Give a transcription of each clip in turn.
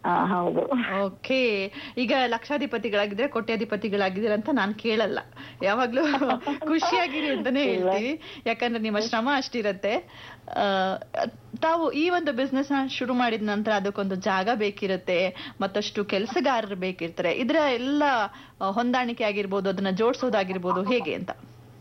ಆ, ಹೌದು ಓಕೆ ಈಗ ಲಕ್ಷಾಧಿಪತಿಗಳಾಗಿದ್ರೆ ಕೋಟ್ಯಾಧಿಪತಿಗಳಾಗಿದ್ದೀರ ಅಂತ ನಾನು ಕೇಳಲ್ಲ ಯಾವಾಗ್ಲೂ ಖುಷಿಯಾಗಿರಿ ಅಂತಾನೆ ಹೇಳ್ತೀವಿ ಯಾಕಂದ್ರೆ ನಿಮ್ಮ ಶ್ರಮ ಅಷ್ಟಿರತ್ತೆ ಆ, ತಾವು ಈ ಒಂದು ಬಿಸ್ನೆಸ್ ನ ಶುರು ಮಾಡಿದ ನಂತರ ಅದಕ್ಕೊಂದು ಜಾಗ ಬೇಕಿರುತ್ತೆ ಮತ್ತಷ್ಟು ಕೆಲಸಗಾರರು ಬೇಕಿರ್ತಾರೆ ಇದರ ಎಲ್ಲ ಆ, ಹೊಂದಾಣಿಕೆ ಆಗಿರ್ಬೋದು ಅದನ್ನ ಜೋಡಿಸೋದಾಗಿರ್ಬೋದು ಹೇಗೆ ಅಂತ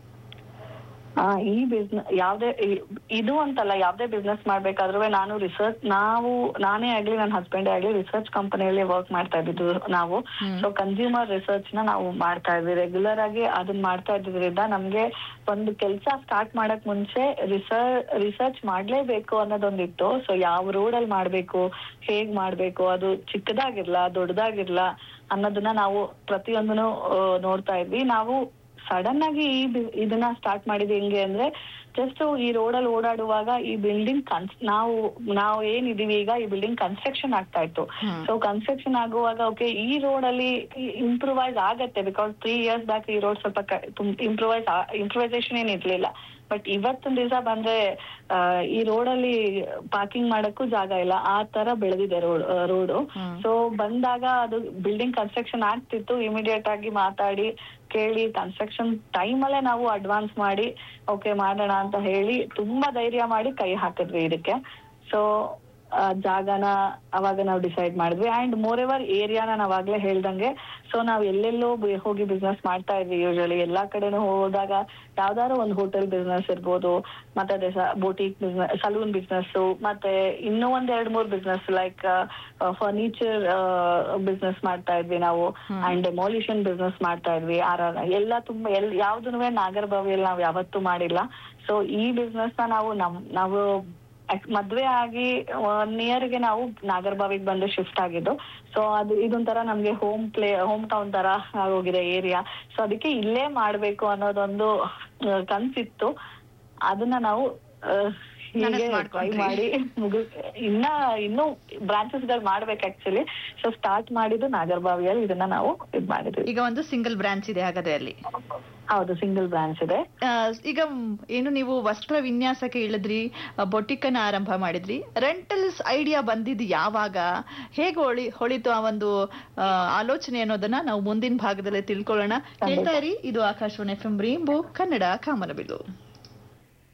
ಆ, ಈ ಬಿಸ್ನೆಸ್ ಯಾವ್ದೇ ಈ- ಇದು ಅಂತಲ್ಲ ಯಾವ್ದೇ ಬಿಸ್ನೆಸ್ ಮಾಡ್ಬೇಕಾದ್ರೂ ನಾನು ರಿಸರ್ಚ್ ನಾವು ನಾನೇ ಆಗ್ಲಿ ನನ್ನ ಹಸ್ಬೆಂಡೇ ಆಗ್ಲಿ ರಿಸರ್ಚ್ ಕಂಪನಿಯಲ್ಲಿ ವರ್ಕ್ ಮಾಡ್ತಾ ಇದ್ದಿದ್ದು ನಾವು ಹ್ಮ್. ಸೊ ಕನ್ಸ್ಯೂಮರ್ ರಿಸರ್ಚ್ ನ ನಾವು ಮಾಡ್ತಾ ಇದ್ವಿ ರೆಗ್ಯುಲರ್ ಆಗಿ ಅದನ್ನ ಮಾಡ್ತಾ ಇದ್ದಿದ್ರಿಂದ ನಮ್ಗೆ ಒಂದು ಕೆಲಸ ಸ್ಟಾರ್ಟ್ ಮಾಡಕ್ ಮುಂಚೆ ರಿಸರ್ಚ್ ರಿಸರ್ಚ್ ಮಾಡ್ಲೇಬೇಕು ಅನ್ನೋದೊಂದಿತ್ತು ಸೊ ಯಾವ ರೋಡ್ ಅಲ್ಲಿ ಮಾಡ್ಬೇಕು ಹೇಗ್ ಮಾಡ್ಬೇಕು ಅದು ಚಿಕ್ಕದಾಗಿರ್ಲಾ ದೊಡ್ಡದಾಗಿರ್ಲಾ ಅನ್ನೋದನ್ನ ನಾವು ಪ್ರತಿಯೊಂದನ್ನು ಆ, ನೋಡ್ತಾ ಇದ್ವಿ ನಾವು ಸಡನ್ ಆಗಿ ಈ ಬಿ- ಇದನ್ನ ಸ್ಟಾರ್ಟ್ ಮಾಡಿದ್ ಹೆಂಗೆ ಅಂದ್ರೆ ಜಸ್ಟ್ ಈ ರೋಡಲ್ಲಿ ಓಡಾಡುವಾಗ ಈ ಬಿಲ್ಡಿಂಗ್ ಕನ್ಸ್ ನಾವು ನಾವು ಏನಿದೀವಿ ಈಗ ಈ ಬಿಲ್ಡಿಂಗ್ ಕನ್ಸ್ಟ್ರಕ್ಷನ್ ಆಗ್ತಾ ಇತ್ತು ಹ್ಮ್. ಸೊ ಕನ್ಸ್ಟ್ರಕ್ಷನ್ ಆಗುವಾಗ ಓಕೆ ಈ ರೋಡ್ ಅಲ್ಲಿ ಇಂಪ್ರೂವೈಸ್ ಆಗತ್ತೆ ಬಿಕಾಸ್ ತ್ರೀ ಇಯರ್ಸ್ ಬ್ಯಾಕ್ ಈ ರೋಡ್ ಸ್ವಲ್ಪ ಇಂಪ್ರೂವೈಸ್ ಇಂಪ್ರೂವೈಸೇಷನ್ ಏನ್ ಇರ್ಲಿಲ್ಲ ಬಟ್ ಇವತ್ತಿನ ದಿವಸ ಬಂದ್ರೆ ಆ, ಈ ರೋಡ್ ಅಲ್ಲಿ ಪಾರ್ಕಿಂಗ್ ಮಾಡಕ್ಕೂ ಜಾಗ ಇಲ್ಲ ಆ ತರ ಬೆಳೆದಿದೆ ರೋಡ್ ರೋಡು ಹ್ಮ್. ಸೊ ಬಂದಾಗ ಅದು ಬಿಲ್ಡಿಂಗ್ ಕನ್ಸ್ಟ್ರಕ್ಷನ್ ಆಗ್ತಿತ್ತು ಇಮಿಡಿಯೇಟ್ ಆಗಿ ಮಾತಾಡಿ ಕೇಳಿ ಕನ್ಸ್ಟ್ರಕ್ಷನ್ ಟೈಮ್ ಅಲ್ಲೇ ನಾವು ಅಡ್ವಾನ್ಸ್ ಮಾಡಿ ಓಕೆ ಮಾಡೋಣ ಅಂತ ಹೇಳಿ ತುಂಬಾ ಧೈರ್ಯ ಮಾಡಿ ಕೈ ಹಾಕಿದ್ವಿ ಇದಕ್ಕೆ ಸೊ ಜಾಗನ ಅವಾಗ ನಾವು ಡಿಸೈಡ್ ಮಾಡಿದ್ವಿ ಅಂಡ್ ಮೋರ್ ಎವರ್ ಏರಿಯಾನ ನಾವ್ ಆಗ್ಲೇ ಹೇಳ್ದಂಗೆ ಸೊ ನಾವ್ ಎಲ್ಲೆಲ್ಲೋ ಬಿ- ಹೋಗಿ ಬಿಸ್ನೆಸ್ ಮಾಡ್ತಾ ಇದ್ವಿ ಯೂಶಲಿ ಎಲ್ಲಾ ಕಡೆನೂ ಹೋದಾಗ ಯಾವ್ದಾದ್ರು ಒಂದು ಹೋಟೆಲ್ ಬಿಸ್ನೆಸ್ ಇರ್ಬೋದು ಮತ್ತೆ ಅದೇ ಬೊಟಿಕ್ ಬಿಸ್ನೆಸ್ ಸಲೂನ್ ಬಿಸ್ನೆಸ್ ಮತ್ತೆ ಇನ್ನೂ ಒಂದ್ ಎರಡ್ ಮೂರ್ ಬಿಸ್ನೆಸ್ ಲೈಕ್ ಫರ್ನಿಚರ್ ಬಿಸ್ನೆಸ್ ಮಾಡ್ತಾ ಇದ್ವಿ ನಾವು ಹ್ಮ್. ಅಂಡ್ ಡೆಮಾಲಿಷನ್ ಬಿಸ್ನೆಸ್ ಮಾಡ್ತಾ ಇದ್ವಿ ಆರ್ ಎಲ್ಲ ತುಂಬಾ ಎಲ್ ಯಾವ್ದನ್ನು ನಾಗರಬಾವಿಯಲ್ಲಿ ನಾವ್ ಯಾವತ್ತೂ ಮಾಡಿಲ್ಲ ಸೊ ಈ ಬಿಸ್ನೆಸ್ ನ ನಾವು ನಮ್ ನಾವು ಅಕ್- ಮದ್ವೆ ಆಗಿ ಒನ್ ಗೆ ನಾವು ನಾಗರಬಾವಿಗೆ ಬಂದು ಶಿಫ್ಟ್ ಆಗಿದ್ದು ಸೊ ಅದು ಇದೊಂಥರ ನಮ್ಗೆ ಹೋಮ್ ಪ್ಲೇ ಹೋಮ್ ಟೌನ್ ತರ ಆಗೋಗಿದೆ ಏರಿಯಾ ಸೊ ಅದಕ್ಕೆ ಇಲ್ಲೇ ಮಾಡ್ಬೇಕು ಅನ್ನೋದೊಂದು ಆ, ಕನ್ಸಿತ್ತು ಅದನ್ನ ನಾವು ಆ, ಹೀಗೆ ನನಸ್ ಟ್ರೈ ಮಾಡ್ಕೊಂಡ್ರಿ. ಮಾಡಿ ಮುಗಿ ಇನ್ನ ಇನ್ನು ಬ್ರಾಂಚಸ್ ಗಳು ಮಾಡ್ಬೇಕು ಆಕ್ಚುಲಿ ಸೊ ಸ್ಟಾರ್ಟ್ ಮಾಡಿದ್ದು ನಾಗರಬಾವಿಯಲ್ಲಿ ಇದನ್ನ ನಾವು ಇದ್ ಮಾಡಿದ್ವಿ ಈಗ ಒಂದು ಸಿಂಗಲ್ ಬ್ರಾಂಚ್ ಇದೆ ಹಾಗಾದ್ರೆ ಅಲ್ಲಿ ಹೌದು ಸಿಂಗಲ್ ಬ್ರಾಂಚ್ ಇದೆ ಆ, ಈಗ ಮ್, ಏನು ನೀವು ವಸ್ತ್ರ ವಿನ್ಯಾಸಕ್ಕೆ ಇಳಿದ್ರಿ ಬೊಟಿಕ್ ಅನ್ನ ಆರಂಭ ಮಾಡಿದ್ರಿ ರೆಂಟಲ್ಸ್ ಐಡಿಯಾ ಬಂದಿದ್ದು ಯಾವಾಗ ಹೇಗೆ ಹೊಳಿ ಹೊಳಿತು ಆ ಒಂದು ಆ, ಆಲೋಚನೆ ಅನ್ನೋದನ್ನ ನಾವು ಮುಂದಿನ ಭಾಗದಲ್ಲಿ ತಿಳ್ಕೊಳ್ಳೋಣ ಹೇಳ್ತಾ ಇರಿ ಇದು ಆಕಾಶವಾಣಿ ಎಫ್ ಎಂ ಕನ್ನಡ ಕಾಮನಬಿಲ್ಲು